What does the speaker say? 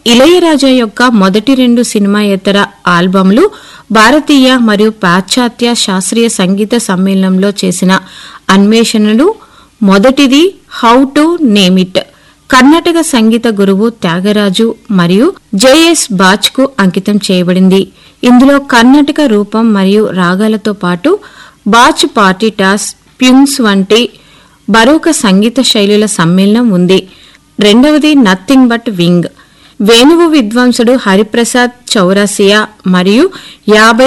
ఇళయరాజా యొక్క మొదటి రెండు సినిమాయేతర ఆల్బమ్లు భారతీయ మరియు పాశ్చాత్య శాస్త్రీయ సంగీత సమ్మేళనంలో చేసిన అన్వేషణలు మొదటిది how to name it Karnataka సంగీత గురువు త్యాగరాజు మరియు జేఎస్ బాచ్ కు అంకితం చేయబడింది ఇందులో కర్ణాటక రూపం మరియు రాగాలతో పాటు బాచ్ పార్టీ టాస్ ప్యూన్స్ వంటి బరోక సంగీత శైలుల సమ్మేళనం ఉంది రెండవది నథింగ్ బట్ వింగ్ వేణువు విద్వాంసుడు హరిప్రసాద్ చౌరాసియా మరియు యాభై